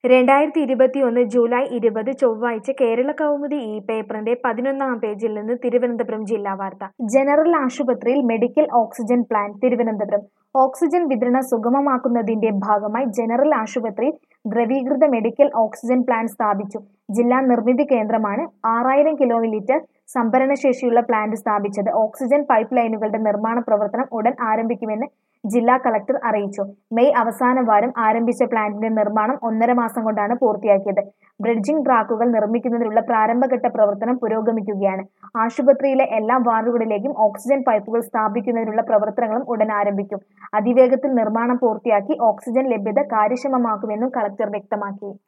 രണ്ടായിരത്തി ഇരുപത്തിയൊന്ന് ജൂലൈ ഇരുപത് ചൊവ്വാഴ്ച കേരള കൗമുദി ഈ പേപ്പറിന്റെ പതിനൊന്നാം പേജിൽ നിന്ന് തിരുവനന്തപുരം ജില്ലാ വാർത്ത ജനറൽ ആശുപത്രിയിൽ medical oxygen plant Thiruvananthapuram oxygen വിതരണം സുഗമമാക്കുന്നതിന്റെ ഭാഗമായി ജനറൽ ആശുപത്രിയിൽ ദ്രവീകൃത മെഡിക്കൽ ഓക്സിജൻ പ്ലാന്റ് സ്ഥാപിച്ചു ജില്ലാ നിർമ്മിതി കേന്ദ്രമാണ് ആറായിരം കിലോ ലിറ്റർ സംഭരണശേഷിയുള്ള പ്ലാന്റ് സ്ഥാപിച്ചത് ഓക്സിജൻ പൈപ്പ് ലൈനുകളുടെ നിർമ്മാണ പ്രവർത്തനം ഉടൻ ആരംഭിക്കുമെന്ന് ജില്ലാ കളക്ടർ അറിയിച്ചു മെയ് അവസാന വാരം ആരംഭിച്ച പ്ലാന്റിന്റെ നിർമ്മാണം ഒന്നര മാസം കൊണ്ടാണ് പൂർത്തിയാക്കിയത് ബ്രിഡ്ജിംഗ് ട്രാക്കുകൾ നിർമ്മിക്കുന്നതിനുള്ള പ്രാരംഭഘട്ട പ്രവർത്തനം പുരോഗമിക്കുകയാണ് ആശുപത്രിയിലെ എല്ലാ വാർഡുകളിലേക്കും ഓക്സിജൻ പൈപ്പുകൾ സ്ഥാപിക്കുന്നതിനുള്ള പ്രവർത്തനങ്ങളും ഉടൻ ആരംഭിക്കും അതിവേഗത്തിൽ നിർമ്മാണം പൂർത്തിയാക്കി ഓക്സിജൻ ലഭ്യത കാര്യക്ഷമമാക്കുമെന്നും കളക്ടർ വ്യക്തമാക്കി